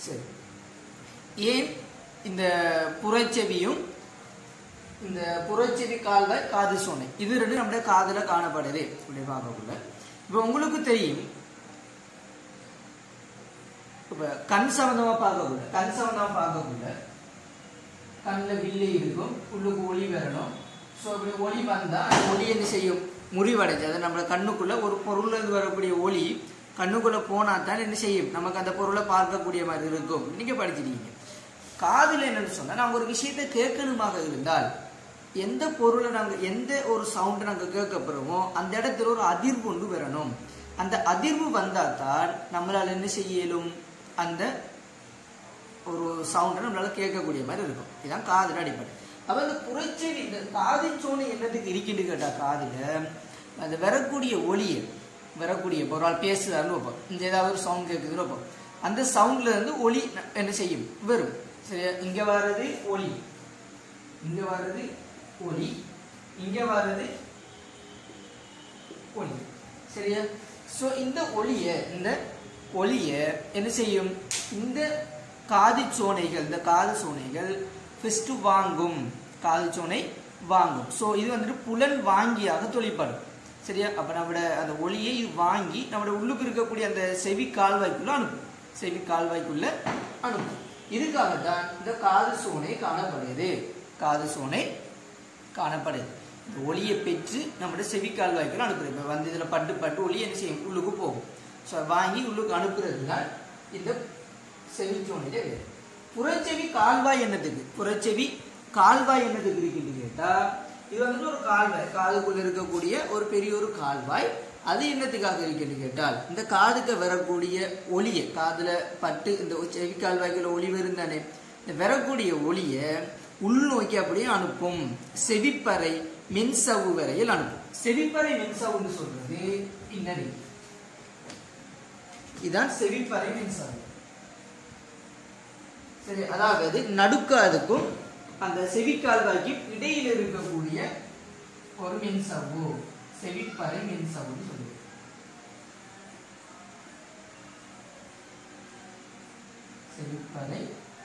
சரி ஏன் இந்த புறச்செவியும் இந்த புறச்செவி கால்வாய் காது சோனை இது ரெண்டு நம்முடைய காதுல காணப்படுது இப்படி பார்க்கக்குள்ள இப்போ உங்களுக்கு தெரியும் இப்ப கண் சம்பந்தமா பார்க்கக்குள்ள கண் சம்பந்தமா பார்க்கக்குள்ள கண்ணில் வில்லு இருக்கும் உள்ளுக்கு ஒளி வரணும் ஸோ அப்படி ஒளி வந்தா அந்த ஒளி என்ன செய்யும் முறிவடைஞ்சு அது நம்ம கண்ணுக்குள்ள ஒரு பொருள்ல இருந்து வரக்கூடிய ஒளி கண்ணுக்குள்ள போனா தான் என்ன செய்யும் நமக்கு அந்த பொருளை பார்க்கக்கூடிய மாதிரி இருக்கும் நீங்க படிச்சிருக்கீங்க காதுல என்னன்னு சொன்னா நாங்க ஒரு விஷயத்தை கேட்கணுமாக இருந்தால் எந்த பொருளை நாங்க எந்த ஒரு சவுண்டை நாங்க கேட்க போறோமோ அந்த இடத்துல ஒரு அதிர்வு கொண்டு வரணும் அந்த அதிர்வு வந்தா தான் நம்மளால என்ன செய்ய இயலும் அந்த ஒரு சவுண்டை நம்மளால கேட்கக்கூடிய மாதிரி இருக்கும் இதுதான் காதுல அடிப்படை அப்ப இந்த புறச்செவி இந்த காதின் சோனை என்னத்துக்கு இருக்குன்னு கேட்டா காதுல அந்த வரக்கூடிய ஒளியை வரக்கூடிய இப்போ ஒரு ஆள் பேசுறாருன்னு வைப்போம் இந்த ஏதாவது ஒரு சவுண்ட் கேட்குதுன்னு வைப்போம் அந்த சவுண்ட்ல இருந்து ஒளி ந- என்ன செய்யும் வரும் சரியா இங்க வர்றது ஒளி இங்க வர்றது ஒளி இங்க வர்றது ஒளி சரியா சோ இந்த ஒளிய இந்த ஒளிய என்ன செய்யும் இந்த காது சோனைகள் இந்த காது சோனைகள் ஃபர்ஸ்ட் வாங்கும் காது சோனை வாங்கும் சோ இது வந்துட்டு புலன் வாங்கியாக தொழிற்படும் சரியா அப்ப நம்மட அந்த ஒளியை இது வாங்கி நம்மட உள்ளுக்கு இருக்கக்கூடிய அந்த செவி கால்வாய்க்குள்ள அனுப்பும் செவி கால்வாய்க்குள்ள அனுப்பும் இதுக்காகத்தான் இந்த காது சோனை காணப்படுது காது சோனை காணப்படுது இந்த ஒளியை பெற்று நம்மளோட செவி கால்வாய்க்குள்ள அனுப்புறது இப்போ வந்து இதில் பட்டு பட்டு ஒளி என்ன செய்யும் உள்ளுக்கு போகும் ஸோ வாங்கி உள்ளுக்கு அனுப்புறது தான் இந்த செவிச்சோனிலே வேறு புறச்செவி கால்வாய் என்னதுக்கு புறச்செவி கால்வாய் என்னதுக்கு இருக்குன்னு கேட்டா இது வந்துட்டு ஒரு கால்வாய் காதுக்குள்ள இருக்கக்கூடிய ஒரு பெரிய ஒரு கால்வாய் அது என்னத்துக்காக இருக்குன்னு கேட்டால் இந்த காதுக்கு வரக்கூடிய ஒளியை காதுல பட்டு இந்த செவி கால்வாய்க்குள்ள ஒளி வரும் தானே இந்த வரக்கூடிய ஒளியை உள்நோக்கி அப்படியே அனுப்பும் செவிப்பறை மின்சவு வரையில் அனுப்பும் செவிப்பறை மின்சவுன்னு சொல்றது பின்னணி இதான் செவிப்பறை மின்சவு சரி அதாவது நடுக்காதுக்கும் அந்த செவிக்கால்வாய்க்கும் இடையில் இருக்கக்கூடிய ஒரு மின்சவ்வு செவிப்பறை மின்சவுன்னு சொல்லுவோம் செவிப்பறை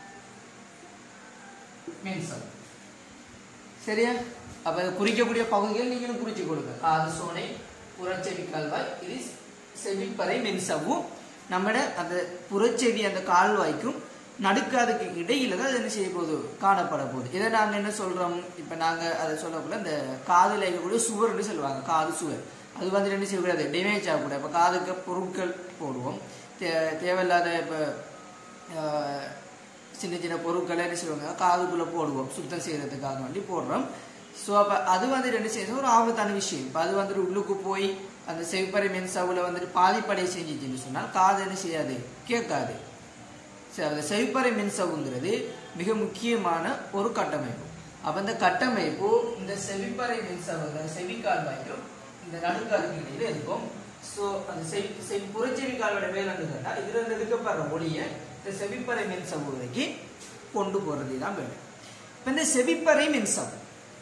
மின்சவு சரியா அப்ப அது குறிக்கக்கூடிய பகுதிகள் நீங்களும் குறிச்சு கொடுங்க காது சோனை புறச்செவி கால்வாய் இது செவிப்பறை மின்சவ்வு நம்மட அந்த புறச்செவி அந்த கால்வாய்க்கும் நடுக்காதுக்கு இடையில தான் அது என்ன செய்ய போகுது காணப்பட போகுது இதை நாங்க என்ன சொல்றோம் இப்ப நாங்க அதை சொல்லக்குள்ள இந்த காதுல இருக்கக்கூடிய சுவர்னு சொல்லுவாங்க காது சுவர் அது வந்து என்ன செய்யக்கூடாது டேமேஜ் ஆகக்கூடாது இப்ப காதுக்கு பொருட்கள் போடுவோம் தே- தேவையில்லாத இப்ப ஆஹ், சின்ன சின்ன பொருட்களை என்ன செய்வாங்க காதுக்குள்ள போடுவோம் சுத்தம் செய்யறதுக்காக வேண்டி போடுறோம் ஸோ அப்போ அது வந்துட்டு என்ன செய்யுது ஒரு ஆபத்தான விஷயம் இப்போ அது வந்துட்டு உள்ளுக்கு போய் அந்த செவிப்பறை மென்சாவில் வந்துட்டு பாதிப்படை செஞ்சிச்சுன்னு சொன்னால் காது என்ன செய்யாது கேட்காது சரி அந்த செவிப்பறை மின்சவுங்கிறது மிக முக்கியமான ஒரு கட்டமைப்பு அப்ப இந்த கட்டமைப்பு இந்த செவிப்பறை மின்சவு அந்த செவிக்கால்வாய்க்கும் இந்த நடுக்காலுக்கு இடையில இருக்கும் ஸோ அந்த செவி செவி புறச்செவி கால்வாயோட வேலை கேட்டா இதுல இருந்து எடுக்கப்படுற ஒளியை இந்த செவிப்பறை மின்சவு வரைக்கும் கொண்டு போறது தான் வேலை இப்ப இந்த செவிப்பறை மின்சவு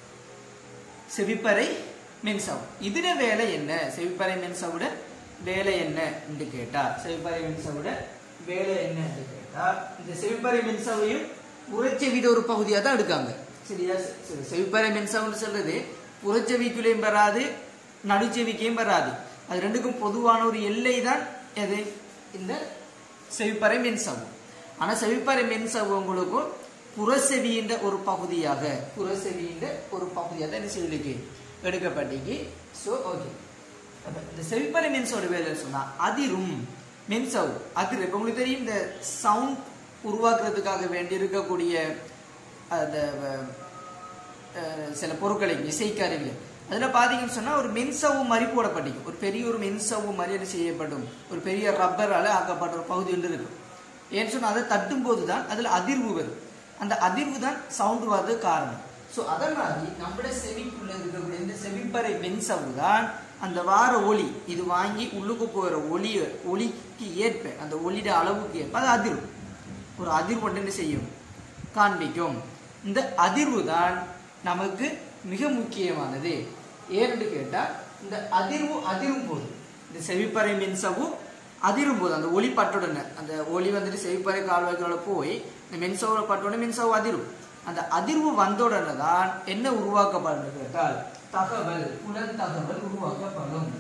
செவிப்பறை மின்சவு இதுல வேலை என்ன செவிப்பறை மின்சவுட வேலை என்ன என்று கேட்டா செவிப்பறை மின்சவுட வேலை என்ன என்று கேட்டா இந்த செவிப்பறை மின்சவையும் புறச்செவித ஒரு பகுதியா தான் எடுக்காங்க சரியா செ- செவிப்பறை மின்சவுன்னு சொல்றது புறச்செவிக்குள்ளேயும் வராது நடுச்செவிக்கையும் வராது அது ரெண்டுக்கும் பொதுவான ஒரு எல்லை தான் எது இந்த செவிப்பறை மின்சவு ஆனா செவிப்பறை மின்சவு உங்களுக்கும் புறசெவியின் ஒரு பகுதியாக புறசெவியின் ஒரு பகுதியாக தான் என்ன செய்திருக்கு எடுக்கப்பட்டிக்கு ஸோ ஓகே இந்த செவிப்பறை மின்சோட வேலை சொன்னா அதிரும் மின்சவு அதிர் இப்போ உங்களுக்கு தெரியும் இந்த சவுண்ட் உருவாக்குறதுக்காக வேண்டி இருக்கக்கூடிய அந்த அஹ், அஹ், சில பொருட்களை இசைக்கருவிகள் அதுல பாத்தீங்கன்னு சொன்னா ஒரு மின்சவு மாதிரி போடப்பட்டிருக்கும் ஒரு பெரிய ஒரு மின்சவு மாதிரி என்ன செய்யப்படும் ஒரு பெரிய ரப்பரால ஆக்கப்பட்ட ஒரு பகுதி ஒன்று இருக்கும் ஏன்னு சொன்னா அதை தட்டும் போது தான் அதுல அதிர்வு வரும் அந்த அதிர்வு தான் சவுண்ட் வர்றது காரணம் ஸோ அதனால நம்முடைய செவிக்குள்ள இருக்கக்கூடிய இந்த செவிப்பறை மின்சவு தான் அந்த வார ஒளி இது வாங்கி உள்ளுக்கு போகிற ஒளிய ஒளிக்கு ஏற்ப அந்த ஒளியோட அளவுக்கு ஏற்ப அது அதிர்வு ஒரு அதிர்வு ஒன்று என்ன செய்யும் காண்பிக்கும் இந்த அதிர்வு தான் நமக்கு மிக முக்கியமானது ஏன்னு கேட்டா இந்த அதிர்வு அதிரும் போது இந்த செவிப்பறை மின்சவு அதிரும் போது அந்த ஒளி பட்டுடனே அந்த ஒளி வந்துட்டு செவிப்பறை கால்வாய்க்குள்ள போய் இந்த மின்சார பட்டுடனே மின்சாரம் அதிரும் அந்த அதிர்வு வந்த உடனே தான் என்ன உருவாக்கப்படும் கேட்டால் தகவல் புலன் தகவல் உருவாக்கப்படும்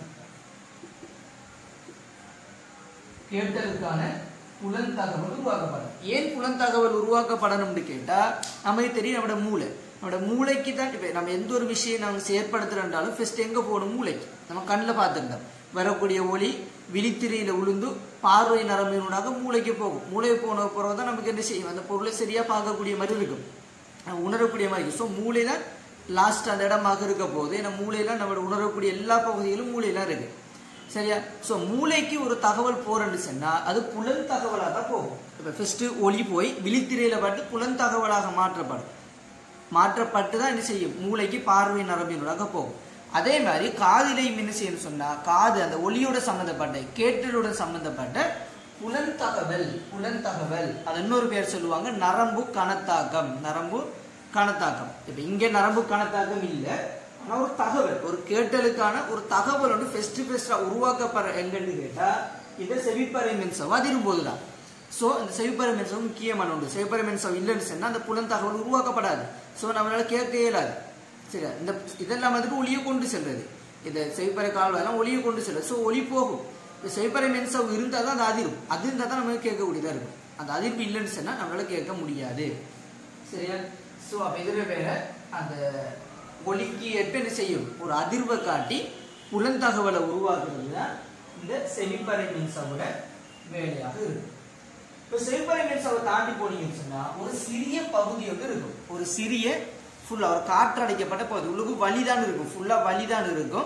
கேட்டலுக்கான புலன் தகவல் உருவாக்கப்படும் ஏன் புலன் தகவல் உருவாக்கப்படணும்னு கேட்டா நமக்கு தெரியும் நம்மளோட மூளை நம்மளோட மூளைக்கு தான் இப்போ நம்ம எந்த ஒரு விஷயம் நம்ம செயற்படுத்துறோம்னாலும் ஃபர்ஸ்ட் எங்க போகணும் மூளைக்கு நம்ம கண்ணில் பார்த்துருந்தோம் வரக்கூடிய ஒளி விழித்திரையில உளுந்து பார்வை நரம்பினூடாக மூளைக்கு போகும் மூளை போன பிறகு தான் நமக்கு என்ன செய்யும் அந்த பொருளை சரியா பார்க்கக்கூடிய மாதிரி இருக்கும் அஹ் உணரக்கூடிய மாதிரி இருக்கும் ஸோ மூளை தான் லாஸ்ட் அந்த இடமாக இருக்க போது ஏன்னா மூளையில நம்மளோட உணரக்கூடிய எல்லா பகுதிகளும் மூளையில இருக்கு சரியா ஸோ மூளைக்கு ஒரு தகவல் போறேன்னு சொன்னா அது புலன் தகவலாக தான் போகும் இப்போ ஃபர்ஸ்ட் ஒளி போய் விழித்திரையில பட்டு புலன் தகவலாக மாற்றப்படும் மாற்றப்பட்டு தான் என்ன செய்யும் மூளைக்கு பார்வை நரம்பினூடாக போகும் அதே மாதிரி காதிலையும் என்ன செய்யணும் சொன்னா காது அந்த ஒளியோட சம்பந்தப்பட்ட கேட்டலோட சம்பந்தப்பட்ட புலன் தகவல் புலன் தகவல் அது இன்னொரு பேர் சொல்லுவாங்க நரம்பு கணத்தாக்கம் நரம்பு கணத்தாக்கம் இப்ப இங்க நரம்பு கணத்தாக்கம் இல்ல ஆனா ஒரு தகவல் ஒரு கேட்டலுக்கான ஒரு தகவல் வந்து ஃபெஸ்ட் ஃபெஸ்டா உருவாக்கப்படுற எங்கன்னு கேட்டா இதை செவிப்பறை மின்சம் அதிரும் போதுதான் ஸோ இந்த செவிப்பறை மின்சம் முக்கியமான ஒன்று செவிப்பறை மின்சம் இல்லைன்னு சொன்னா அந்த புலன் தகவல் உருவாக்கப்படாது ஸோ நம்மளால கேட்க இயலாது சரி இந்த இதெல்லாம் வந்துட்டு ஒளியை கொண்டு செல்றது இந்த செவிப்பறை கால்வாயெல்லாம் ஒளியை கொண்டு செல்றது ஸோ ஒளி போகும் இந்த செவிப்பறை மின்சம் இருந்தால் தான் அது அதிரும் அது இருந்தால் தான் நமக்கு கேட்கக்கூடியதாக இருக்கும் அந்த அதிர்வு இல்லைன்னு சொன்னா நம்மளால கேட்க முடியாது சரியா ஸோ அப்போ இதில் வேற அந்த ஒலிக்கு ஏற்ப என்ன செய்யும் ஒரு அதிர்வை காட்டி புலந்தகவலை உருவாக்குறது தான் இந்த செவிப்பறை மின்சாவோட வேலையாக இருக்கும் இப்போ செவிப்பறை மின்சாவை தாண்டி போனீங்கன்னு சொன்னா ஒரு சிறிய பகுதி வந்து இருக்கும் ஒரு சிறிய ஃபுல்லாக ஒரு காற்று அடைக்கப்பட்ட பகுதி உள்ளுக்கு வலிதான் இருக்கும் ஃபுல்லாக வலிதான் இருக்கும்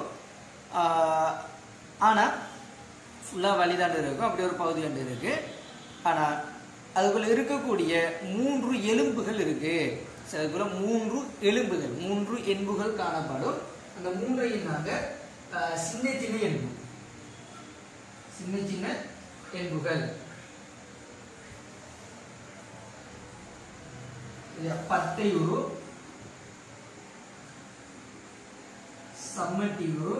ஆஹ் ஆனா ஃபுல்லாக வலிதான் இருக்கும் அப்படி ஒரு பகுதி ஒன்று இருக்கு ஆனா அதுக்குள்ள இருக்கக்கூடிய மூன்று எலும்புகள் இருக்கு சரி, அதுக்குள்ள மூன்று எலும்புகள் மூன்று எலும்புகள் காணப்படும் அந்த மூன்றையும் நாங்க ஆஹ், சின்ன சின்ன எலும்பு சின்ன சின்ன எலும்புகள் இது பட்டையுரு சம்மட்டியுரு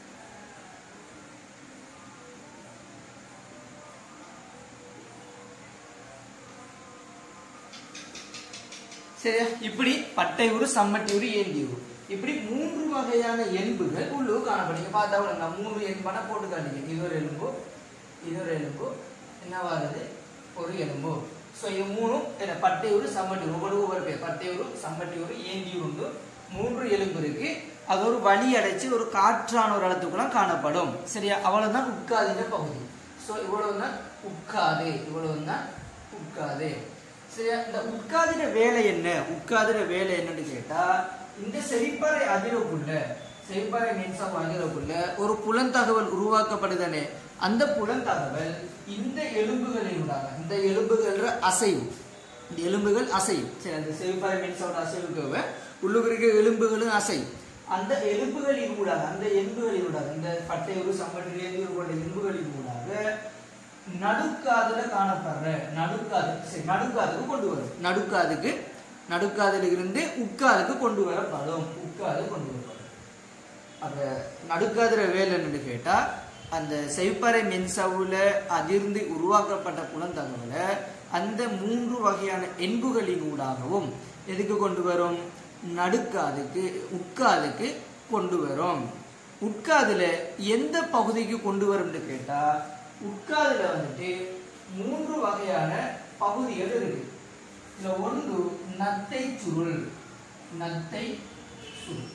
சரியா இப்படி பட்டை உரு சம்மட்டி உரு ஏந்தி உரு இப்படி மூன்று வகையான எலும்புகள் உள்ளூர் காணப்படுங்க பார்த்தா கூட நான் மூன்று எலும்பான போட்டு காட்டுங்க இது ஒரு எலும்பு இது ஒரு எலும்பு என்ன வருது ஒரு எலும்பு ஸோ இது மூணும் என்ன பட்டை உரு சம்மட்டி உரு ஒவ்வொரு ஒவ்வொரு பேர் பட்டை உரு சம்மட்டி உரு ஏந்தி உண்டு மூன்று எலும்பு இருக்கு அது ஒரு வழி அடைச்சு ஒரு காற்றான ஒரு இடத்துக்குலாம் காணப்படும் சரியா அவ்வளவுதான் உட்காதின பகுதி ஸோ இவ்வளவுதான் உட்காது இவ்வளவுதான் உட்காது சரியா இந்த உட்காதிர வேலை என்ன உட்காதிர வேலை என்னன்னு கேட்டா இந்த செவிப்பறை அதிரக்குள்ள செவிப்பறை மின்சாரம் அதிரக்குள்ள ஒரு புலந்தகவல் உருவாக்கப்படுதானே அந்த புலந்தகவல் இந்த எலும்புகளினூடாக இந்த எலும்புகள் அசைவு இந்த எலும்புகள் அசையும் சரி அந்த செவிப்பறை மின்சாரம் அசைவுக்கு உள்ளுக்கு இருக்க எலும்புகளும் அசையும் அந்த எலும்புகளின் ஊடாக அந்த எலும்புகளின் ஊடாக இந்த பட்டை ஒரு சம்பட்டி ஏந்தியூர் போன்ற எலும்புகளின் ஊடாக நடுக்காதுல காணப்படுற நடுக்காது சரி நடுக்காதுக்கு கொண்டு வரும் நடுக்காதுக்கு நடுக்காதுல இருந்து உட்காதுக்கு கொண்டு வரப்படும் உட்காது கொண்டு வரப்படும் அப்ப நடுக்காதுல வேலை என்னன்னு கேட்டா அந்த செவ்ப்பறை மென்சவுல அதிர்ந்து உருவாக்கப்பட்ட புலந்தகவலை அந்த மூன்று வகையான எண்புகளின் ஊடாகவும் எதுக்கு கொண்டு வரும் நடுக்காதுக்கு உட்காதுக்கு கொண்டு வரும் உட்காதுல எந்த பகுதிக்கு கொண்டு வரும்னு கேட்டா உட்காதுல வந்துட்டு மூன்று வகையான பகுதிகள் இருக்கு இதுல ஒன்று நத்தை சுருள் நத்தை சுருள்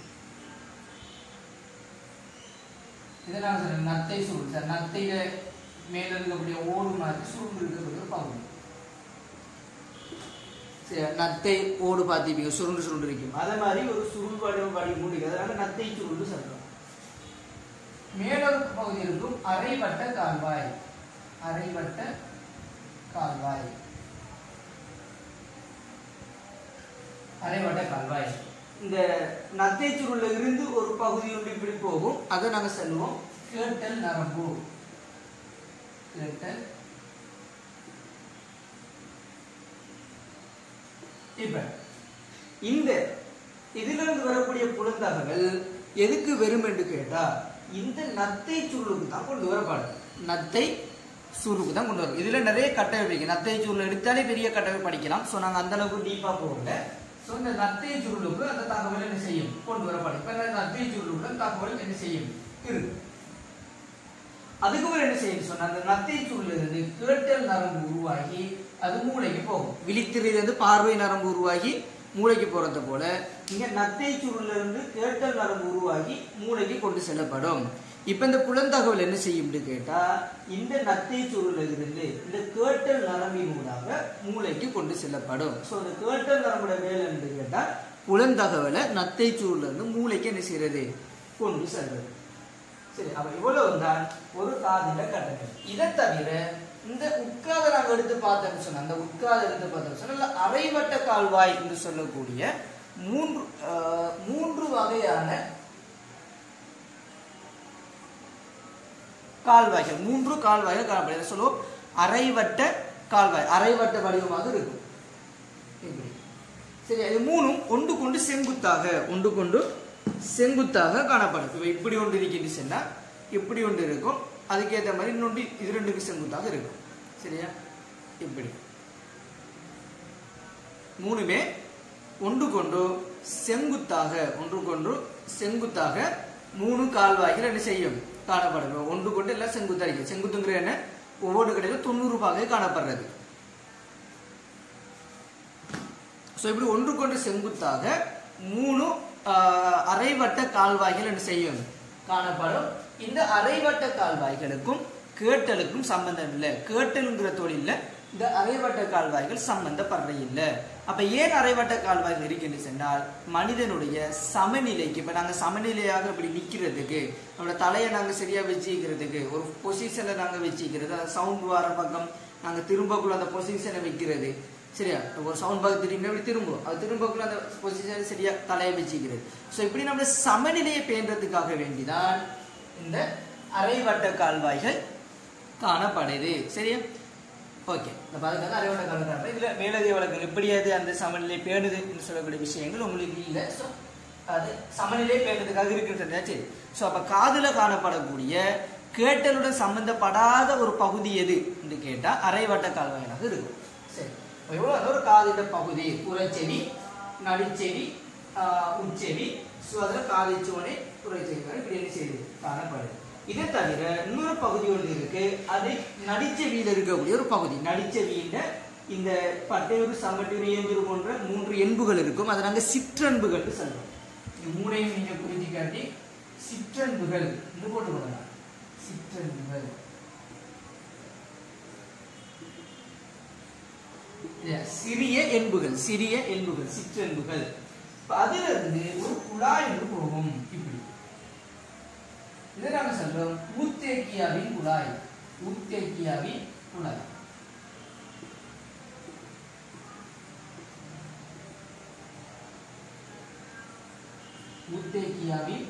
இதனால சார் நத்தை சுருள் சார் நத்தையில மேல இருக்கக்கூடிய ஓடு மாதிரி சுருள் இருக்கக்கூடிய பகுதி சரி, நத்தை ஓடு பார்த்திருப்பீங்க சுருண்டு சுருண்டு இருக்கும் அதே மாதிரி ஒரு சுருள் வடி வடி மூடிக்கு அதனால நத்தை சுருள்னு சொல்றோம் மேலொரு பகுதி இருக்கும் அரைவட்ட கால்வாய் அரைவட்ட கால்வாய் அரைவட்ட கால்வாய் இந்த நத்தை சுருள்ல இருந்து ஒரு பகுதி ஒன்று இப்படி போகும் அதை நாங்க சொல்லுவோம் கேட்டல் நரம்பு கேட்டல் இப்ப இந்த இதுல இருந்து வரக்கூடிய புலந்தகங்கள் எதுக்கு வரும் என்று கேட்டா இந்த நத்தை சுருளுக்கு தான் கொண்டு வரப்படும் நத்தை சுருக்கு தான் கொண்டு வரும் இதுல நிறைய கட்டளை இருக்கு நத்தை சுருள் எடுத்தாலே பெரிய கட்டளை படிக்கலாம் ஸோ நாங்க அந்த அளவுக்கு டீப்பா போகல ஸோ இந்த நத்தை சுருளுக்கு அந்த தகவல் என்ன செய்யும் கொண்டு வரப்படும் இப்ப இந்த நத்தை சுருளுக்கு தகவல் என்ன செய்யும் இருக்கு அதுக்கப்புறம் என்ன செய்யும் சொன்னா அந்த நத்தை சுருள் இருந்து கேட்டல் நரம்பு உருவாகி அது மூளைக்கு போகும் விழித்திரிலிருந்து பார்வை நரம்பு உருவாகி மூளைக்கு போறது போல இங்க நத்தை சுருள்ல இருந்து கேட்டல் நரம்பு உருவாகி மூளைக்கு கொண்டு செல்லப்படும் இப்ப இந்த புலந்தகவல் என்ன செய்யும்னு கேட்டா இந்த நத்தை சுருள்ல இருந்து இந்த கேட்டல் நரம்பினூடாக மூளைக்கு கொண்டு செல்லப்படும் சோ இந்த கேட்டல் நரம்போட வேலை என்று கேட்டா புலந்தகவலை நத்தை சுருள்ல இருந்து மூளைக்கு என்ன செய்யறது கொண்டு செல்றது சரி அப்ப இவ்வளவு தான் ஒரு காதில கட்டங்கள் இதை தவிர இந்த உட்காத நாங்க எடுத்து பார்த்தோம்னு சொன்னா அந்த உட்காத எடுத்து பார்த்தோம் சொன்னா அரைவட்ட கால்வாய் என்று சொல்லக்கூடிய மூன்று ஆஹ், மூன்று வகையான கால்வாய்கள் மூன்று கால்வாய்கள் காணப்படுது சொல்லுவோம் அரைவட்ட கால்வாய் அரைவட்ட வடிவமாக இருக்கும் இப்படி சரி இது மூணும் ஒன்று கொண்டு செங்குத்தாக ஒன்று கொண்டு செங்குத்தாக காணப்படும் இப்போ இப்படி ஒன்று இருக்குன்னு சொன்னா இப்படி ஒன்று இருக்கும் அதுக்கேற்ற மாதிரி இன்னொன்று இது ரெண்டுக்கு செங்குத்தாக இருக்கும் சரியா இப்படி மூணுமே ஒன்று கொண்டு செங்குத்தாக ஒன்று கொண்டு செங்குத்தாக மூணு கால்வாய்கள் என்ன செய்யும் காணப்படும் ஒன்று கொண்டு எல்லாம் செங்குத்தா இருக்கு செங்குத்துங்கிற என்ன ஒவ்வொரு கடையில தொண்ணூறு பாகை காணப்படுறது ஸோ இப்படி ஒன்று கொண்டு செங்குத்தாக மூணு ஆஹ், அரைவட்ட கால்வாய்கள் என்ன செய்யும் காணப்படும் இந்த அரைவட்ட கால்வாய்களுக்கும் கேட்டலுக்கும் சம்பந்தம் இல்லை கேட்டலுங்கிற தொழில்ல இந்த அரைவட்ட கால்வாய்கள் சம்பந்தப்படுற இல்லை அப்ப ஏன் அரைவட்ட கால்வாய்கள் இருக்குன்னு சொன்னால் மனிதனுடைய சமநிலைக்கு இப்ப நாங்க சமநிலையாக இப்படி நிக்கிறதுக்கு நம்மளோட தலையை நாங்க சரியா வச்சுக்கிறதுக்கு ஒரு பொசிஷன்ல நாங்க வச்சுக்கிறது அந்த சவுண்ட் வர பக்கம் நாங்க திரும்பக்குள்ள அந்த பொசிஷனை வைக்கிறது சரியா ஒரு சவுண்ட் பாக் திரும்பி அப்படி திரும்பும் அது திரும்பக்குள்ள அந்த பொசிஷன் சரியா தலையை வச்சுக்கிறது ஸோ இப்படி நம்ம சமநிலையை பேணுறதுக்காக வேண்டிதான் இந்த அரைவட்ட கால்வாய்கள் காணப்படுது சரியா ஓகே இந்த பாதுகாப்பு அரைவட்ட கால்வாய் இதுல மேலதிக வழக்குகள் எப்படி அது அந்த சமநிலை பேணுது என்று சொல்லக்கூடிய விஷயங்கள் உங்களுக்கு இல்லை ஸோ அது சமநிலை பேணுறதுக்காக இருக்குன்றது சரி ஸோ அப்ப காதுல காணப்படக்கூடிய கேட்டலுடன் சம்பந்தப்படாத ஒரு பகுதி எது என்று கேட்டா அரைவட்ட கால்வாயிலாக இருக்கும் சரி அப்ப எவ்வளவு அது ஒரு காதிட பகுதி புறச்செவி நடுச்செவி ஆஹ், உட்செவி ஸோ அதில் காதிச்சுவனை புறச்செவி வரை இப்படி என்ன செய்யுது காணப்படுது இதை தவிர இன்னொரு பகுதி ஒன்று இருக்கு அது நடிச்செவியில் இருக்கக்கூடிய ஒரு பகுதி நடிச்செவியில இந்த பட்டையூர் சம்பட்டூர் இயந்திரம் போன்ற மூன்று எண்புகள் இருக்கும் அதை நாங்கள் சிற்றன்புகள் சொல்றோம் இந்த மூணையும் நீங்க புரிஞ்சு காட்டி சிற்றன்புகள் என்று போட்டு கொள்ளலாம் சிற்றன்புகள் இல்லையா? சிறிய எண்புகள் சிறிய எண்புகள் சிற்றெண்புகள் இப்ப அதுல இருந்து ஒரு குழாய் ஒன்று போகும் இப்படி இதை நாங்க சொல்றோம் ஊத்தேக்கியாவின் குழாய் ஊத்தேக்கியாவின் குழாய் ஊத்தேக்கியாவின்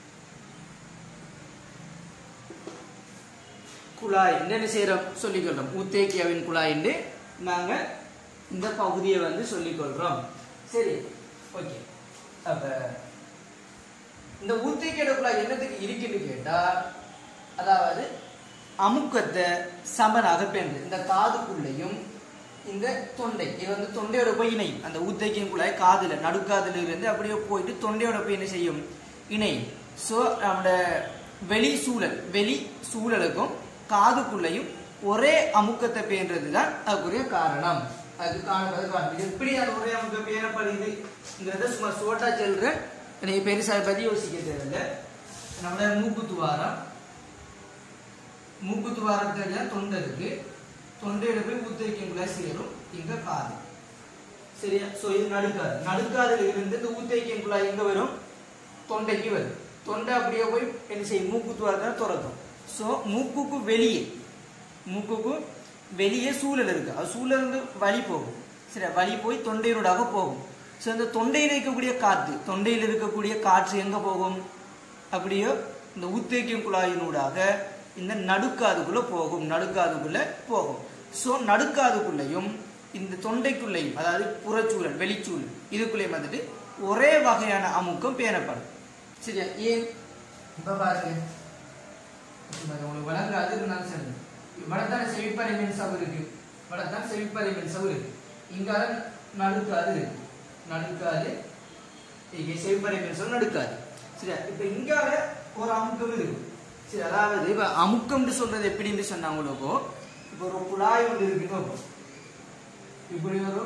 குழாய் என்ன செய்யறோம் சொல்லிக்கொள்றோம் ஊத்தேக்கியாவின் குழாய் என்று நாங்க இந்த பகுதியை வந்து சொல்லிக்கொள்றோம் சரி ஓகே அப்ப இந்த ஊத்தேக்கியோட குழாய் என்னத்துக்கு இருக்குன்னு கேட்டா அதாவது அமுக்கத்தை சமனாக பேணுது இந்த காதுக்குள்ளேயும் இந்த தொண்டை இது வந்து தொண்டையோட போய் இணையும் அந்த ஊத்தேக்கியின் குழாய் காதுல நடுக்காதுல இருந்து அப்படியே போயிட்டு தொண்டையோட போய் என்ன செய்யும் இணையும் ஸோ நம்மளோட வெளி சூழல் வெளி சூழலுக்கும் காதுக்குள்ளேயும் ஒரே அமுக்கத்தை பேணுறது தான் அதுக்குரிய காரணம் அது காரணம் காரணம் இது எப்படி அது ஒரே அமுக்கம் பேணப்படுதுங்கிறத சும்மா சோட்டா செல்ற எனக்கு பெருசா அதை பத்தி யோசிக்க தேவையில்லை நம்மளோட மூக்கு துவாரம் மூக்கு துவாரத்துல தொண்டை இருக்கு தொண்டையில போய் ஊத்தரிக்குள்ள சேரும் இங்க காது சரியா சோ இது நடுக்காது நடுக்காதுல இருந்து இந்த ஊத்தரிக்கும் குழாய் எங்க வரும் தொண்டைக்கு வரும் தொண்டை அப்படியே போய் என்ன செய்யும் மூக்கு துவாரத்தை திறக்கும் சோ மூக்குக்கு வெளியே மூக்குக்கு வெளியே சூழல் இருக்கு அது சூழல் இருந்து வலி போகும் சரி வலி போய் தொண்டையினூடாக போகும் ஸோ இந்த தொண்டையில் இருக்கக்கூடிய காற்று தொண்டையில் இருக்கக்கூடிய காற்று எங்க போகும் அப்படியோ இந்த ஊத்தேக்கியம் குழாயினூடாக இந்த நடுக்காதுக்குள்ள போகும் நடுக்காதுக்குள்ள போகும் ஸோ நடுக்காதுக்குள்ளேயும் இந்த தொண்டைக்குள்ளேயும் அதாவது புறச்சூழல் வெளிச்சூழல் இதுக்குள்ளேயும் வந்துட்டு ஒரே வகையான அமுக்கம் பேணப்படும் சரியா ஏன் இப்ப பாருங்க இப்ப பாருங்க, உங்களுக்கு விளங்காது நான் சொல்றேன் இவ்வளவுதான் செவிப்பறை மின் சவு இருக்கு இவ்வளவுதான் செவிப்பறை மின் சவு இருக்கு இங்கால நடுக்காது இருக்கு நடுக்காது இங்கே செவிப்பறை மின் சவு நடுக்காது சரியா இப்ப இங்கால ஒரு அமுக்கம் இருக்கு சரி அதாவது இப்ப அமுக்கம்னு சொல்றது எப்படின்னு சொன்னாங்களோ இப்போ ஒரு குழாய் ஒன்று இருக்குன்னு வைப்போம். இப்படி ஒரு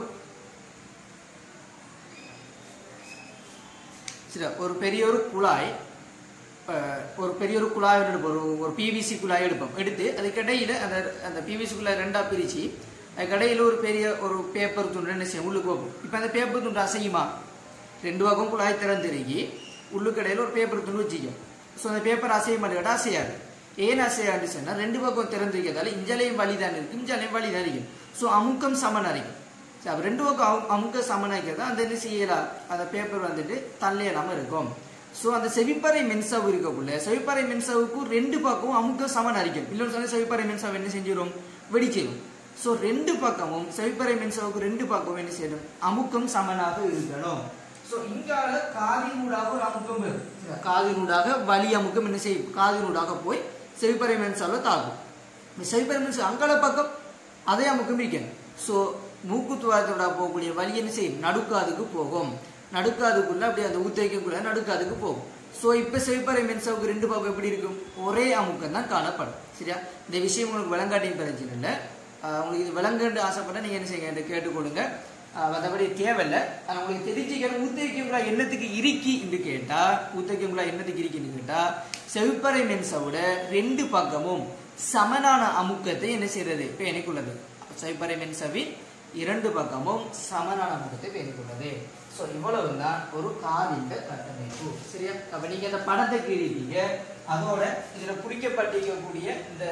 சரி ஒரு பெரிய ஒரு குழாய் அஹ், ஒரு பெரிய ஒரு குழாய் ஒன்று எடுப்போம் ஒரு ஒரு பிவிசி குழாய் எடுப்போம் எடுத்து அதுக்கிடையில அந்த அந்த பிவிசி குழாய் ரெண்டா பிரிச்சு அதுக்கடையில ஒரு பெரிய ஒரு பேப்பர் துண்டு என்ன செய்யும் உள்ளுக்கு வைப்போம் இப்போ அந்த பேப்பர் துண்டு அசையுமா ரெண்டு பக்கம் குழாய் திறந்திருக்கி உள்ளுக்கடையில் ஒரு பேப்பர் துண்டு வச்சுக்கும் ஸோ அந்த பேப்பர் அசைய மாட்டேங்கிட்ட அசையாது ஏன் அசையான்னு சொன்னா ரெண்டு பக்கம் திறந்திருக்கிறதால இஞ்சலையும் வழி தான் இருக்கு இஞ்சலையும் வழி தான் இருக்கும் ஸோ அமுக்கம் சமன் அரைக்கும் சரி அப்ப ரெண்டு பக்கம் அமு- அமுக்க சமனாக்கிறதா அந்த என்ன செய்யலாம் அந்த பேப்பர் வந்துட்டு தள்ளையிடாம இருக்கும் ஸோ அந்த செவிப்பறை மென்சவு இருக்கக்குள்ள செவிப்பறை மென்சவுக்கு ரெண்டு பக்கமும் அமுக்க சமன் அரிக்கும் இல்லைன்னு சொன்னா செவிப்பறை மென்சவு என்ன செஞ்சிடும் வெடிச்சிடும் ஸோ ரெண்டு பக்கமும் செவிப்பறை மென்சவுக்கு ரெண்டு பக்கமும் என்ன செய்யணும் அமுக்கம் சமனாக இருக்கணும் ஸோ இங்கால காதினூடாக ஒரு அமுக்கம் வரும் சரியா? காதினூடாக வலி அமுக்கம் என்ன செய்யும் காதினூடாக போய் செவிப்பறை மென்சால தாக்கும் இந்த செவிப்பறை மென்சா அங்கால பக்கம் அதே அமுக்கம் இருக்கணும் ஸோ மூக்குத்துவாரத்தோட போகக்கூடிய வலி என்ன செய்யும் நடுக்காதுக்கு போகும் நடுக்காதுக்குள்ள அப்படியே அந்த ஊத்தேக்கக்குள்ள நடுக்காதுக்கு போகும் ஸோ இப்போ செவிப்பறை மென்சாவுக்கு ரெண்டு பக்கம் எப்படி இருக்கும் ஒரே அமுக்கம் தான் காணப்படும் சரியா இந்த விஷயம் உங்களுக்கு விளங்காட்டியும் பிரச்சனை இல்லை ஆஹ் உங்களுக்கு இது விளங்குன்னு ஆசைப்பட்டா நீங்க என்ன செய்யுங்க என்கிட்ட கேட்டுக்கொடுங்க ஆஹ் மற்றபடி தேவையில்லை ஆனா உங்களுக்கு தெரிஞ்சுக்கிற ஊத்தேக்கங்குழா என்னத்துக்கு இறுக்கி என்று கேட்டா ஊத்தேக்கங்குழா என்னத்துக்கு இறுக்கின்னு கேட்டா செவிப்பறை மென்சாவோட ரெண்டு பக்கமும் சமனான அமுக்கத்தை என்ன செய்யறது பேணிக்குள்ளது செவிப்பறை மென்சவின் இரண்டு பக்கமும் சமனான அமுக்கத்தை பேணிக்கொள்ளது ஸோ இவ்வளவு தான் ஒரு காதின் கட்டமைப்பு சரியா அப்ப நீங்க இந்த படத்தை கீழிட்டீங்க அதோட இதுல குறிக்கப்பட்டிருக்கக்கூடிய இந்த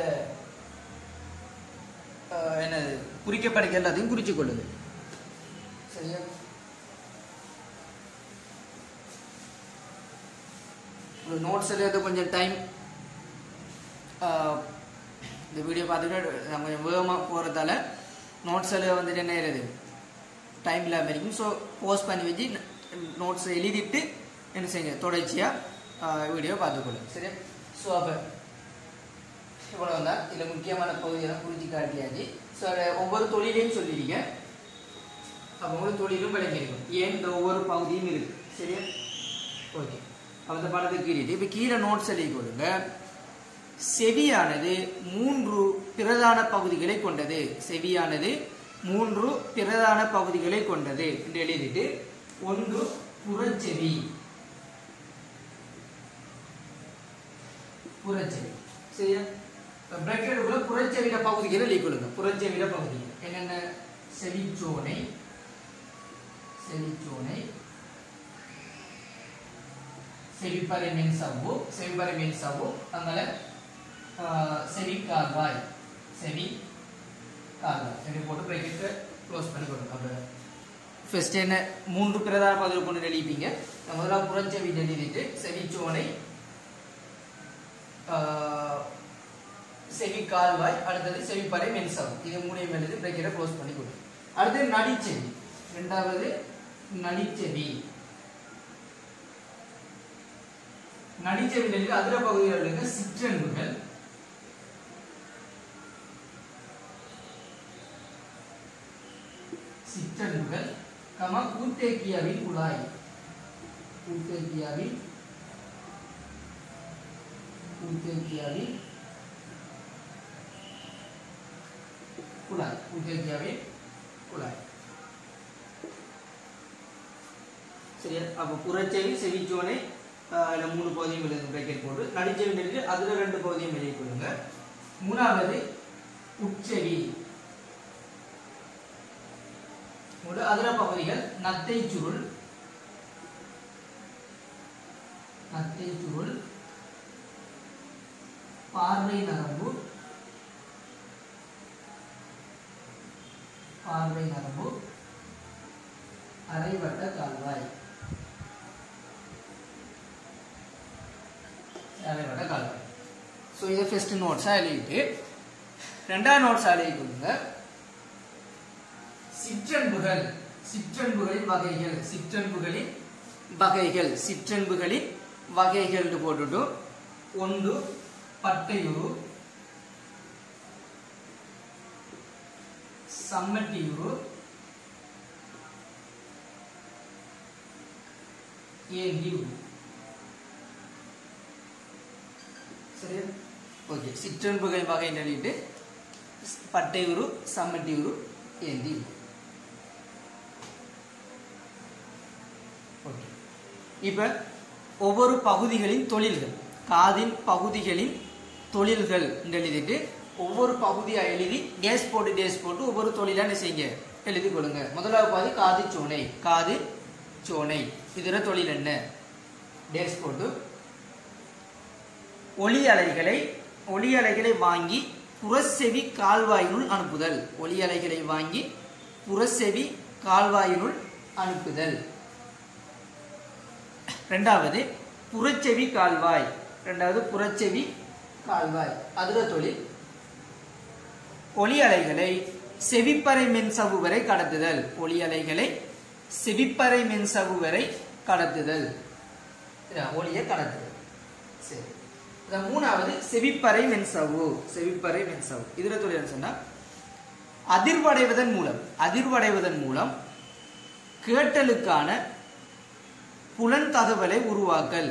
ஆஹ், என்னது குறிக்கப்பட்டிருக்க எல்லாத்தையும் குறிச்சு கொள்ளுங்க சரியா ஒரு நோட்ஸ் எழுத கொஞ்சம் டைம் இந்த வீடியோ பார்த்துட்டு நம்ம கொஞ்சம் வேகமாக போகிறதால நோட்ஸ் எழுத வந்துட்டு என்ன எழுது டைம் இல்லாமல் இருக்கும் ஸோ போஸ்ட் பண்ணி வச்சு நோட்ஸ் எழுதிட்டு என்ன செய்யுங்க தொடர்ச்சியாக வீடியோ பார்த்துக்கொள்ளுங்க சரியா ஸோ அப்போ இவ்வளோ தான் இதில் முக்கியமான பகுதியெல்லாம் குறித்து காட்டியாச்சு ஸோ அதில் ஒவ்வொரு தொழிலையும் சொல்லிடுங்க அப்போ ஒவ்வொரு தொழிலும் விளங்கியிருக்கும் ஏன் இந்த ஒவ்வொரு பகுதியும் இருக்கு சரியா ஓகே அந்த படத்துக்கு கீழே இப்போ கீழே நோட்ஸ் எழுதி கொடுங்க செவியானது மூன்று பிரதான பகுதிகளை கொண்டது செவியானது மூன்று பிரதான பகுதிகளை கொண்டது என்று எழுதிட்டு ஒன்று புறச்செவி புறச்செவி சரியா பிரக்கெட்டுக்குள்ள புறச்செவிட பகுதிகளை எழுதி கொடுங்க புறச்செவிட பகுதி என்னென்ன செவிச்சோனை செவிச்சோனை செவிப்பறை மின் சவ்வு செவிப்பறை மின் சவ்வு அதனால ஆஹ், செவி கால்வாய் செவி கால்வாய் ரெண்டு போட்டு பிரேக்கெட்டு க்ளோஸ் பண்ணி கொடுங்க அப்போ ஃபர்ஸ்ட் என்ன மூன்று பிரதான பகுதியில் கொண்டு எழுதிப்பீங்க முதல்ல புறஞ்செவி எழுதிட்டு செவிச்சோனை ஆஹ், செவி கால்வாய் அடுத்தது செவிப்பறை மென்சவ் இது மூணையும் எழுதி பிரேக்கெட்டை க்ளோஸ் பண்ணி கொடுங்க அடுத்து நடிச்செவி ரெண்டாவது நடிச்செவி நடிச்செவியில் அதிர பகுதியில் இருக்க சிற்றன்புகள் சிற்றன்புகள் கம கூத்தேக்கியாவின் குழாய் கூத்தேக்கியாவின் கூத்தேக்கியாவின் குழாய் கூத்தேக்கியாவின் குழாய் சரியா அப்போ புறச்செவி செவிச்சோனை ஆஹ், இதுல மூணு பகுதியும் எழுதி பிரேக்கெட் போட்டு நடிச்செவி நெல்லு அதுல ரெண்டு பகுதியும் எழுதி கொள்ளுங்க மூணாவது உட்செவி ஒரு அதர பகுதிகள் நத்தை சுருள் நத்தை சுருள் பார்வை நரம்பு பார்வை நரம்பு அரைவட்ட கால்வாய் அரைவட்ட கால்வாய் ஸோ இதை ஃபர்ஸ்ட் நோட்ஸாக எழுதிட்டு ரெண்டாவது நோட்ஸ் எழுதி கொடுங்க சிற்றன்புகள் சிற்றன்புகளின் வகைகள் சிற்றன்புகளின் வகைகள் சிற்றன்புகளின் வகைகள் போட்டுட்டு ஒன்று பட்டையுரு சம்மட்டியுறு ஏந்தி உரு சரியா ஓகே சிற்றன்புகள் வகை நிலையிட்டு பட்டை உரு சம்மட்டி உரு ஏந்தி உரு ஓகே இப்போ ஒவ்வொரு பகுதிகளின் தொழில்கள் காதின் பகுதிகளின் தொழில்கள் என்று எழுதிட்டு ஒவ்வொரு பகுதியா எழுதி டேஸ் போட்டு டேஸ் போட்டு ஒவ்வொரு தொழிலா என்ன செய்யுங்க எழுதி கொடுங்க முதலாவது பாதி காது சோனை காது சோனை இதர தொழில் என்ன டேஸ் போட்டு ஒளி அலைகளை ஒளி அலைகளை வாங்கி புறச்செவி கால்வாயினுள் அனுப்புதல் ஒளி அலைகளை வாங்கி புறச்செவி கால்வாயினுள் அனுப்புதல் ரெண்டாவது புறச்செவி கால்வாய் ரெண்டாவது புறச்செவி கால்வாய் அதுல தொழில் ஒளி அலைகளை செவிப்பறை மின்சவு வரை கடத்துதல் ஒளி அலைகளை செவிப்பறை மின்சவு வரை கடத்துதல் இதான் ஒளியை கடத்துதல் சரி இந்த மூணாவது செவிப்பறை மென்சவு செவிப்பறை மென்சவு இதுல தொழில் என்ன சொன்னா அதிர்வடைவதன் மூலம் அதிர்வடைவதன் மூலம் கேட்டலுக்கான புலன் தகவலை உருவாக்கல்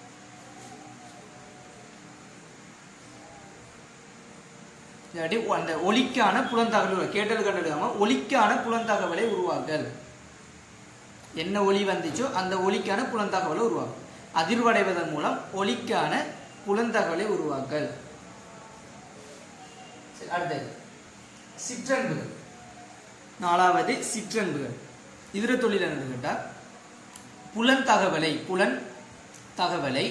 இல்லாட்டி அந்த ஒலிக்கான புலந்தகவல் கேட்டல் கண்டெடுக்காம ஒலிக்கான புலந்தகவலை உருவாக்கல் என்ன ஒலி வந்துச்சோ அந்த ஒலிக்கான புலந்தகவலை உருவாக்கும் அதிர்வடைவதன் மூலம் ஒலிக்கான புலந்தகவலை உருவாக்கல் சரி, அடுத்தது சிற்றன்புகள் நாலாவது சிற்றன்புகள் இதர தொழில் என்னன்னு கேட்டா புலன் தகவலை புலன் தகவலை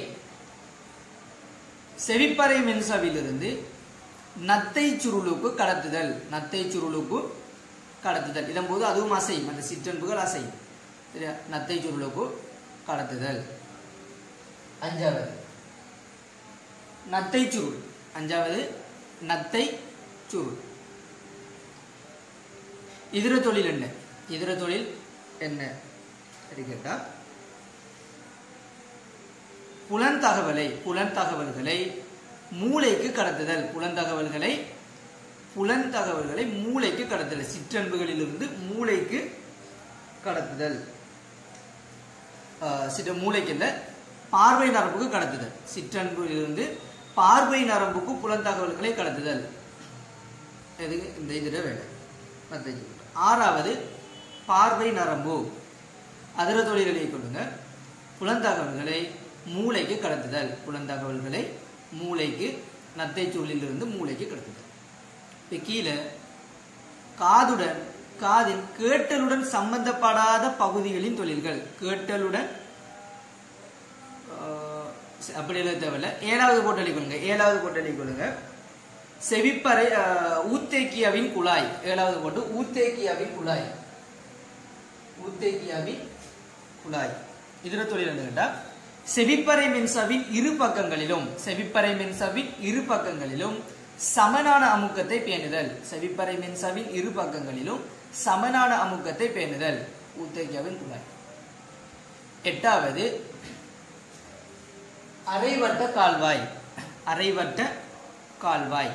செவிப்பறை மென்சவிலிருந்து நத்தை சுருளுக்கு கடத்துதல் நத்தை சுருளுக்கு கடத்துதல் இதன் போது அதுவும் அசையும் அந்த சிற்றன்புகள் அசையும் சரியா நத்தை சுருளுக்கு கடத்துதல் அஞ்சாவது நத்தை சுருள் அஞ்சாவது நத்தை சுருள் இதர தொழில் என்ன இதர தொழில் என்ன சரி கேட்டா புலன் தகவலை புலன் தகவல்களை மூளைக்கு கடத்துதல் புலன் தகவல்களை புலன் தகவல்களை மூளைக்கு கடத்துதல் சிற்றன்புகளிலிருந்து மூளைக்கு கடத்துதல் ஆஹ் சிற்ற மூளைக்கு இல்ல பார்வை நரம்புக்கு கடத்துதல் சிற்றன்புகளிலிருந்து பார்வை நரம்புக்கு புலன் தகவல்களை கடத்துதல் இது இந்த இதுல வேலை மத்த இது. ஆறாவது பார்வை நரம்பு அதிர தொழில்களை கொள்ளுங்க புலந்தகவல்களை மூளைக்கு கடத்துதல் புலந்தகவல்களை மூளைக்கு நத்தை சூழலிலிருந்து மூளைக்கு கடத்துதல் இப்போ கீழே காதுடன் காதின் கேட்டலுடன் சம்பந்தப்படாத பகுதிகளின் தொழில்கள் கேட்டலுடன் ஆஹ், அப்படி எழுத தேவையில்ல ஏழாவது போட்டலி கொள்ளுங்க ஏழாவது போட்டலி கொள்ளுங்க செவிப்பறை ஆஹ், ஊத்தேக்கியாவின் குழாய் ஏழாவது போட்டு ஊத்தேக்கியாவின் குழாய் ஊத்தேக்கியாவின் குழாய் இதர தொழில் என்ன கேட்டா செவிப்பறை மின்சவின் இரு பக்கங்களிலும் செவிப்பறை மின்சவின் இரு பக்கங்களிலும் சமனான அமுக்கத்தை பேணுதல் செவிப்பறை மின்சவின் இரு பக்கங்களிலும் சமனான அமுக்கத்தை பேணுதல் ஊத்தேக்கியாவின் குழாய் எட்டாவது அரைவட்ட கால்வாய் அரைவட்ட கால்வாய்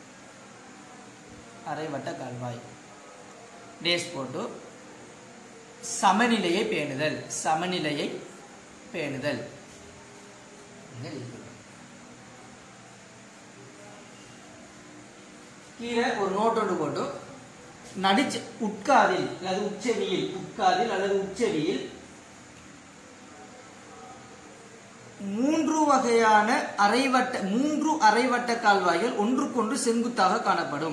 அரைவட்ட கால்வாய் டேஸ் போட்டு சமநிலையை பேணுதல் சமநிலையை பேணுதல் இங்க எழுதிக்கணும். கீழே ஒரு நோட் ஒன்று போட்டு நடிச்ச உட்காதில் அல்லது உச்சவியில் உட்காதில் அல்லது உச்சவியில் மூன்று வகையான அரைவட்ட மூன்று அரைவட்ட கால்வாய்கள் ஒன்றுக்கொன்று செங்குத்தாக காணப்படும்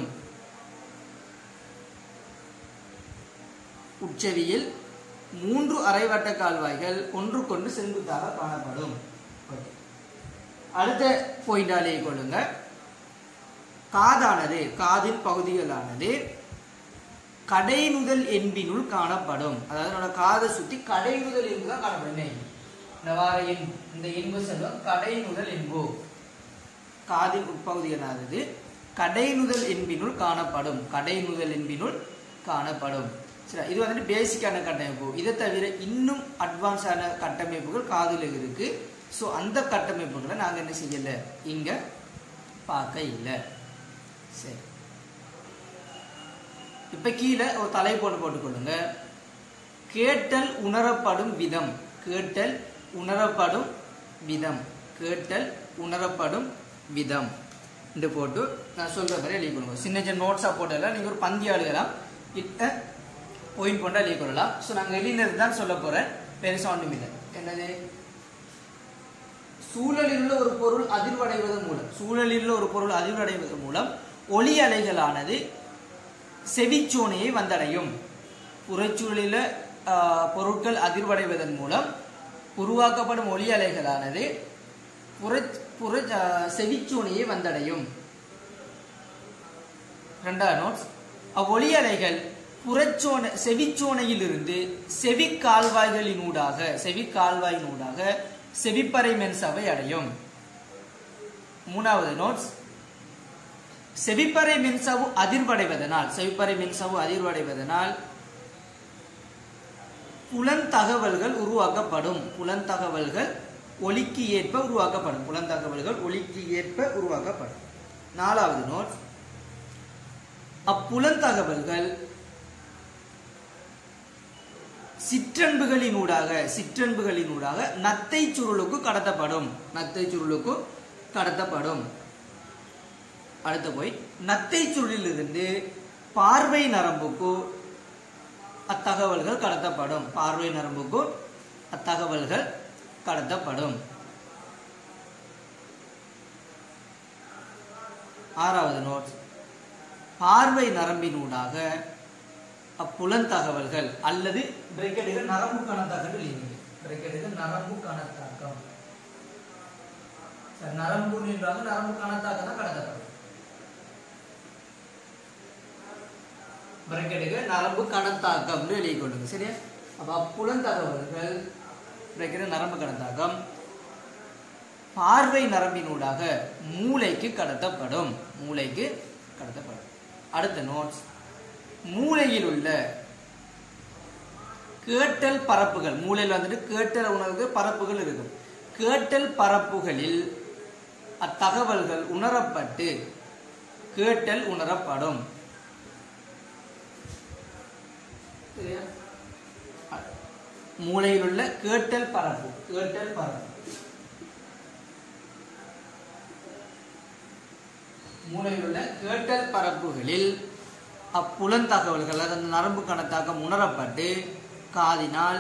உச்சவியில் மூன்று அரைவட்ட கால்வாய்கள் ஒன்றுக்கொன்று செங்குத்தாக காணப்படும் Okay. அடுத்த பாயிண்டாலே கொள்ளுங்க காதானது காதின் பகுதிகளானது கடைநுதல் என்பினுள் காணப்படும் அதாவது என்னோட காதை சுத்தி கடைநுதல் என்பு தான் காணப்படும் என்ன எண்? இந்த வார எண் இந்த என்பு செல்வம் கடைநுதல் என்பு காதின் உட்பகுதிகளானது கடைநுதல் என்பினுள் காணப்படும் கடைநுதல் என்பினுள் காணப்படும் சரி இது வந்துட்டு பேசிக்கான கட்டமைப்பு இதை தவிர இன்னும் அட்வான்ஸான கட்டமைப்புகள் காதில் இருக்கு ஸோ அந்த கட்டமைப்புகளை நாங்கள் என்ன செய்யலை இங்கே பார்க்க இல்லை சரி இப்ப கீழே ஒரு தலை போட்டு போட்டுக்கொள்ளுங்க கேட்டல் உணரப்படும் விதம் கேட்டல் உணரப்படும் விதம் கேட்டல் உணரப்படும் விதம் இந்த போட்டு நான் சொல்ற மாதிரி எழுதி கொள்ளுங்க சின்ன சின்ன நோட்ஸா போட்டதில்ல நீங்க ஒரு பந்தி எழுதலாம் இட்ட பாயிண்ட் கொண்டா எழுதி கொள்ளலாம் ஸோ நாங்கள் எழுதினது தான் சொல்ல போறேன் பெருசா ஒன்றும் இல்லை என்னது சூழலில் உள்ள ஒரு பொருள் அதிர்வடைவதன் மூலம் சூழலில் உள்ள ஒரு பொருள் அதிர்வடைவதன் மூலம் ஒளி அலைகளானது செவிச்சோனையை வந்தடையும் புறச்சூழலில் ஆஹ், பொருட்கள் அதிர்வடைவதன் மூலம் உருவாக்கப்படும் ஒளி அலைகளானது புற புற ஆஹ், செவிச்சோனையை வந்தடையும் ரெண்டாவது நோட்ஸ் அவ்வொளி அலைகள் புறச்சோனை செவிச்சோனையிலிருந்து செவி கால்வாய்களினூடாக செவி கால்வாயினூடாக செவிப்பறை மென்சவை அடையும் மூணாவது நோட்ஸ் செவிப்பறை மின்சவு அதிர்வடைவதனால் செவிப்பறை மின்சவு அதிர்வடைவதனால் புலந்தகவல்கள் உருவாக்கப்படும் புலந்தகவல்கள் ஒலிக்கு ஏற்ப உருவாக்கப்படும் புலந்தகவல்கள் ஒலிக்கு ஏற்ப உருவாக்கப்படும் நாலாவது நோட் அப்புலந்தகவல்கள் சிற்றன்புகளினூடாக சிற்றன்புகளினூடாக நத்தை சுருளுக்கு கடத்தப்படும் நத்தை சுருளுக்கு கடத்தப்படும் அடுத்து போய் நத்தை சுருளிலிருந்து பார்வை நரம்புக்கு அத்தகவல்கள் கடத்தப்படும் பார்வை நரம்புக்கு அத்தகவல்கள் கடத்தப்படும் ஆறாவது நோட் பார்வை நரம்பினூடாக அப்புலந்தகவல்கள் அல்லது பிரெக்கெட்டுகள் நரம்பு கணத்தாக்கம் பிரெக்கெட்டுகள் நரம்பு கணத்தாக்கம் சரி, நரம்பு நின்றாங்க நரம்பு கணத்தாக்கம் தான் கடத்தப்படும் பிரெக்கெட்டுக்கு நரம்பு கணத்தாக்கம்னு எழுதி கொள்ளுங்க சரியா அப்ப அப்புலந்தகவல்கள் பிரெக்கெட்டு நரம்பு கணத்தாக்கம் பார்வை நரம்பினூடாக மூளைக்கு கடத்தப்படும் மூளைக்கு கடத்தப்படும் அடுத்த நோட்ஸ் மூளையில் உள்ள கேட்டல் பரப்புகள் மூளையில் வந்துட்டு கேட்டல் உணர்வு பரப்புகள் இருக்கும் கேட்டல் பரப்புகளில் அத்தகவல்கள் உணரப்பட்டு கேட்டல் உணரப்படும் சரியா? மூளையில் உள்ள கேட்டல் பரப்பு கேட்டல் பரப்பு மூளையில் உள்ள கேட்டல் பரப்புகளில் அப்புலந்தகவல்கள் அதாவது அந்த நரம்பு கணத்தாக்கம் உணரப்பட்டு காதினால்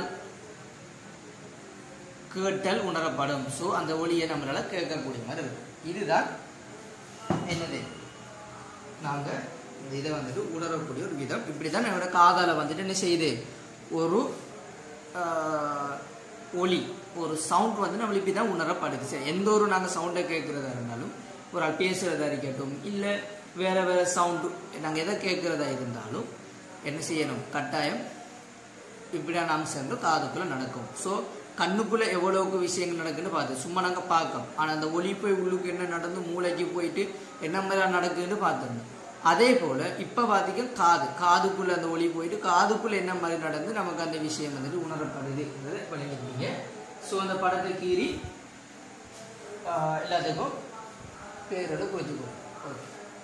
கேட்டல் உணரப்படும் ஸோ அந்த ஒளியை நம்மளால கேட்கக்கூடிய மாதிரி இருக்கும் இதுதான் என்னது நாங்க இந்த இதை வந்துட்டு உணரக்கூடிய ஒரு விதம் இப்படி தான் என்னோட காதால வந்துட்டு என்ன செய்யுது ஒரு ஆஹ், ஒலி ஒரு சவுண்ட் வந்து நம்மளுக்கு இப்படி தான் உணரப்படுது சரி எந்த ஒரு நாங்கள் சவுண்டை கேட்குறதா இருந்தாலும் ஒரு ஆள் பேசுறதா இருக்கட்டும் இல்லை வேற வேற சவுண்டு நாங்கள் எதை கேட்குறதா இருந்தாலும் என்ன செய்யணும் கட்டாயம் இப்படியான அம்சங்கள் காதுக்குள்ள நடக்கும் ஸோ கண்ணுக்குள்ள எவ்வளவுக்கு விஷயங்கள் நடக்குன்னு பார்த்து சும்மா நாங்கள் பார்க்கோம் ஆனால் அந்த ஒளி போய் உள்ளுக்கு என்ன நடந்து மூளைக்கு போயிட்டு என்ன மாதிரி நடக்குதுன்னு பார்த்துருந்தோம் அதே போல இப்போ பார்த்தீங்கன்னா காது காதுக்குள்ள அந்த ஒளி போயிட்டு காதுக்குள்ள என்ன மாதிரி நடந்து நமக்கு அந்த விஷயம் வந்துட்டு உணரப்படுதுன்றதை விளங்கிட்டீங்க ஸோ அந்த படத்தை கீறி ஆஹ், எல்லாத்துக்கும் பேரோட குறித்துக்கோ ஓகே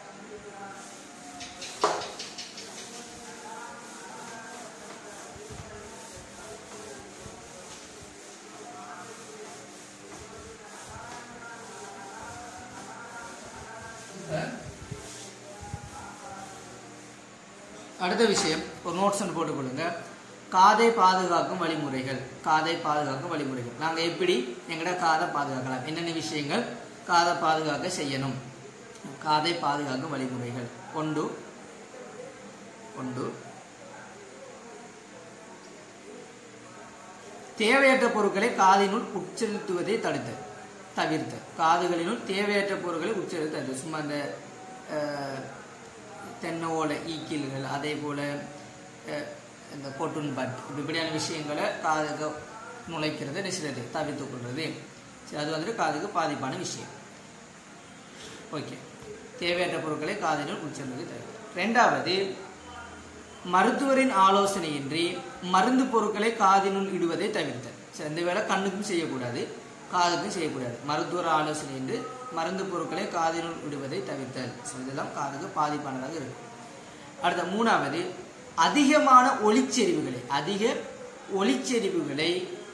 அடுத்த விஷயம் ஒரு நோட்ஸ் ஒன்று போட்டுக்கொள்ளுங்க காதை பாதுகாக்கும் வழிமுறைகள் காதை பாதுகாக்கும் வழிமுறைகள் நாங்கள் எப்படி எங்கட காதை பாதுகாக்கலாம் என்னென்ன விஷயங்கள் காதை பாதுகாக்க செய்யணும் காதை பாதுகாக்கும் வழிமுறைகள் ஒன்று ஒன்று தேவையற்ற பொருட்களை காதினுள் உட்செலுத்துவதை தடுத்து தவிர்த்து காதுகளினுள் தேவையற்ற பொருட்களை உட்செலுத்த தடுத்து சும்மா அந்த அஹ், தென்னை ஓலை ஈக்கில்கள் அதே போல அஹ், இந்த பொட்டுன் பட் இப்படியான விஷயங்களை காதுக்கு நுழைக்கிறத நினைச்சது தவிர்த்து கொள்வது சரி அது வந்துட்டு காதுக்கு பாதிப்பான விஷயம் ஓகே தேவையற்ற பொருட்களை காதினுள் உட்செல்வது தவிர்த்து ரெண்டாவது மருத்துவரின் ஆலோசனையின்றி மருந்து பொருட்களை காதினுள் இடுவதை தவிர்த்தல் சரி இந்த வேலை கண்ணுக்கும் செய்யக்கூடாது காதுக்கும் செய்யக்கூடாது மருத்துவர் ஆலோசனையின்றி மருந்து பொருட்களை காதினுள் இடுவதை தவிர்த்தல் ஸோ இதெல்லாம் காதுக்கு பாதிப்பானதாக இருக்கும் அடுத்த மூணாவது அதிகமான ஒளிச்செறிவுகளை அதிக ஒளிச்செறிவுகளை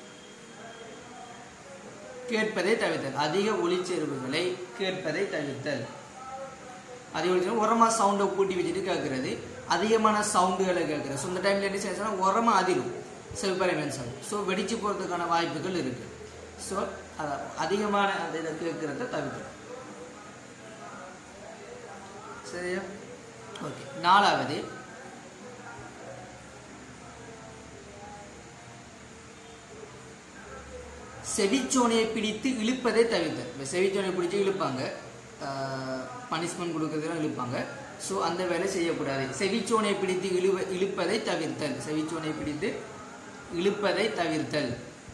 கேட்பதை தவிர்த்தல் அதிக ஒளிச்செறிவுகளை கேட்பதை தவிர்த்தல் அதிக ஒளிச்செறிவு உரமா சவுண்டை கூட்டி வச்சுட்டு கேட்கறது அதிகமான சவுண்டுகளை கேட்கறது ஸோ இந்த டைம்ல என்ன செய்யணும் உரமா அதிரும் செவ்வாய் சவுண்ட் ஸோ வெடிச்சு போகிறதுக்கான வாய்ப்புகள் இருக்கு ஸோ அதிகமான அந்த இதை கேட்கறத தவிர்க்கணும் சரியா ஓகே நாலாவது செவிச்சோனையை பிடித்து இழுப்பதை தவிர்த்தல் இப்போ செவிச்சோனையை பிடிச்சி இழுப்பாங்க பனிஷ்மெண்ட் கொடுக்கறதுலாம் இழுப்பாங்க ஸோ அந்த வேலை செய்யக்கூடாது செவிச்சோனையை பிடித்து இழுவ இழுப்பதை தவிர்த்தல் செவிச்சோனையை பிடித்து இழுப்பதை தவிர்த்தல்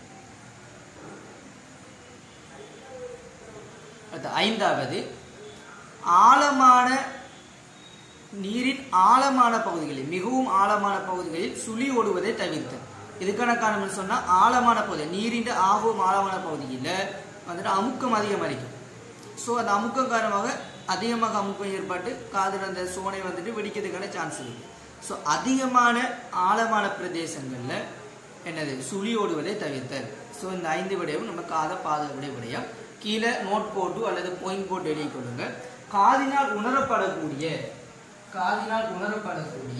அடுத்து ஐந்தாவது ஆழமான நீரின் ஆழமான பகுதிகளில் மிகவும் ஆழமான பகுதிகளில் சுழி ஓடுவதை தவிர்த்தல் இதுக்கான காரணம் சொன்னா ஆழமான பகுதி நீரின் ஆகவும் ஆழமான பகுதியில் வந்துட்டு அமுக்கம் அதிகமாக இருக்கும் ஸோ அந்த அமுக்கம் காரணமாக அதிகமாக அமுக்கம் ஏற்பட்டு காதில் அந்த சோனை வந்துட்டு வெடிக்கிறதுக்கான சான்ஸ் இருக்கு ஸோ அதிகமான ஆழமான பிரதேசங்களில் என்னது சுழி ஓடுவதை தவிர்த்தல் ஸோ இந்த ஐந்து விடயம் நம்ம காதை பாதக்கூடிய விடயம் கீழே நோட் போட்டு அல்லது பாயிண்ட் போட்டு எழுதி கொள்ளுங்க காதினால் உணரப்படக்கூடிய காதினால் உணரப்படக்கூடிய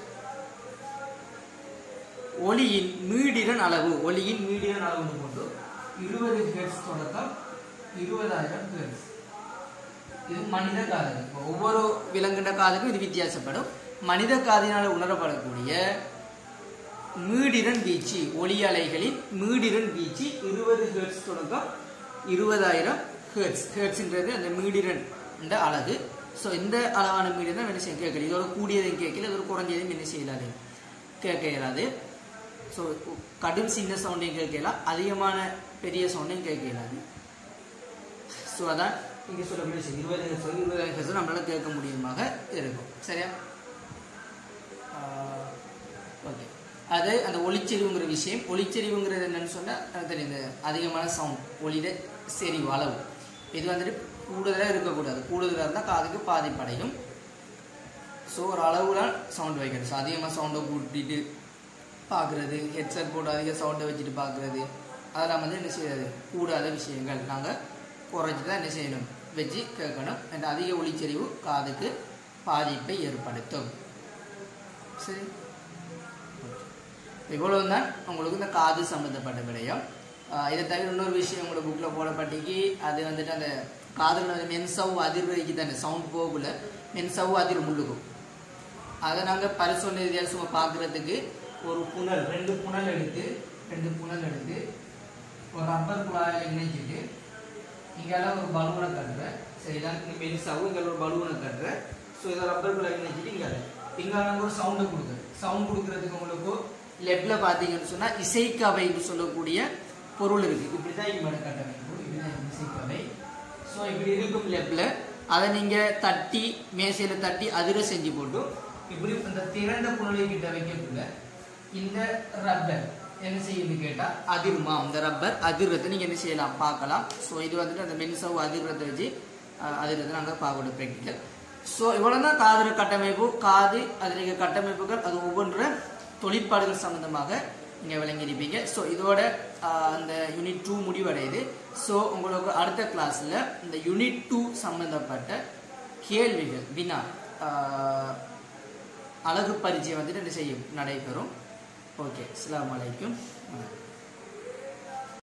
ஒளியின் மீடிரன் அளவு ஒளியின் மீடிரன் அளவு கொண்டு இருபது ஹெர்ட்ஸ் தொடக்கம் இருபதாயிரம் ஹெர்ட்ஸ் இது மனித காது இப்போ ஒவ்வொரு விலங்குட காதுக்கும் இது வித்தியாசப்படும் மனித காதினால் உணரப்படக்கூடிய மீடிரன் வீச்சு ஒளி அலைகளின் மீடிரன் வீச்சு இருபது ஹெர்ட்ஸ் தொடக்கம் இருபதாயிரம் ஹெர்ட்ஸ் ஹெர்ட்ஸ்ன்றது அந்த மீடிரன் என்ற அழகு ஸோ இந்த அளவான மீடிரன் என்ன செய்ய கேட்கல இதோட கூடியதையும் கேட்கல இதோட குறைஞ்சதையும் என்ன செய்யலாது கேட்க இயலாது ஸோ கடும் சின்ன சவுண்டையும் கேட்கலாம் அதிகமான பெரிய சவுண்டையும் கேட்க இயலாது ஸோ அதான் இங்கே சொல்லக்கூடிய விஷயம் இருபது ஹெர்ட்ஸ் இருபதாயிரம் ஹெர்ட்ஸ் நம்மளால கேட்க முடியுமாக இருக்கும் சரியா ஓகே அது அந்த ஒளிச்செறிவுங்கிற விஷயம் ஒளிச்செறிவுங்கிறது என்னன்னு சொன்னால் தெரியும் இந்த அதிகமான சவுண்ட் ஒளியில செறிவு அளவு இது வந்துட்டு கூடுதலாக இருக்கக்கூடாது கூடுதலாக இருந்தால் காதுக்கு பாதிப்படையும் ஸோ ஒரு அளவுல சவுண்ட் வைக்கணும் ஸோ அதிகமாக சவுண்டை கூட்டிட்டு பார்க்குறது ஹெட்செட் போட்டு அதிக சவுண்டை வச்சுட்டு பார்க்குறது அதெல்லாம் வந்து என்ன செய்யாது கூடாத விஷயங்கள் நாங்கள் குறைச்சி தான் என்ன செய்யணும் வச்சு கேட்கணும் அந்த அதிக ஒளிச்செறிவு காதுக்கு பாதிப்பை ஏற்படுத்தும் சரி இவ்வளவு தான் உங்களுக்கு இந்த காது சம்மந்தப்பட்ட விடயம் ஆஹ் இதை தவிர இன்னொரு விஷயம் உங்களுக்கு புக்கில் போடப்பட்டிக்கு அது வந்துட்டு அந்த காதுல வந்து மென்சவு அதிர்வதிக்கு தானே சவுண்ட் போகல மென்சவு அதிர் முள்ளுக்கும் அதை நாங்கள் பரிசோதனை ரீதியாக சும்மா பார்க்குறதுக்கு ஒரு புனல் ரெண்டு புனல் எடுத்து ரெண்டு புனல் எடுத்து ஒரு ரப்பர் குழாயில் இணைச்சிட்டு இங்கெல்லாம் ஒரு பலூனை கட்டுறேன் சரிதான் இங்கே மெலிசாவும் இங்கே ஒரு பலூனை கட்டுறேன் ஸோ இதை ரப்பர் குழாய் இணைச்சிட்டு இங்கே இங்கே நாங்கள் ஒரு சவுண்டை கொடுக்குறேன் சவுண்ட் கொடுக்குறதுக்கு உங்களுக்கு லெஃப்டில் பார்த்தீங்கன்னு சொன்னால் இசைக்கவைன்னு சொல்லக்கூடிய பொருள் இருக்குது இப்படி தான் இங்கே கட்டமைப்பு இப்படிதான் இசைக்கவை ஸோ இப்படி இருக்கும் லெஃப்டில் அதை நீங்கள் தட்டி மேசையில் தட்டி அதிர செஞ்சு போட்டு இப்படி இந்த திறந்த புனலை கிட்ட வைக்கக்குள்ள இந்த ரப்பர் என்ன செய்யுது கேட்டால் அதிருமா அந்த ரப்பர் அதிர்றதை நீங்கள் என்ன செய்யலாம் பார்க்கலாம் ஸோ இது வந்துட்டு அந்த மென்சவு அதிர்றதை வச்சு அஹ், அதிர்றதை நாங்கள் பார்க்கணும் ப்ராக்டிக்கல் ஸோ இவ்வளோ தான் காது கட்டமைப்பு காது அதில் கட்டமைப்புகள் அது ஒவ்வொன்ற தொழிற்பாடுகள் சம்பந்தமாக நீங்கள் விளங்கியிருப்பீங்க ஸோ இதோட ஆஹ், அந்த யூனிட் டூ முடிவடையுது ஸோ உங்களுக்கு அடுத்த கிளாஸில் இந்த யூனிட் டூ சம்பந்தப்பட்ட கேள்விகள் வினா ஆஹ், அழகு பரிச்சயம் வந்துட்டு என்ன செய்யும் நடைபெறும் ஓகே அஸ்ஸலாமு அலைக்கும் வணக்கம்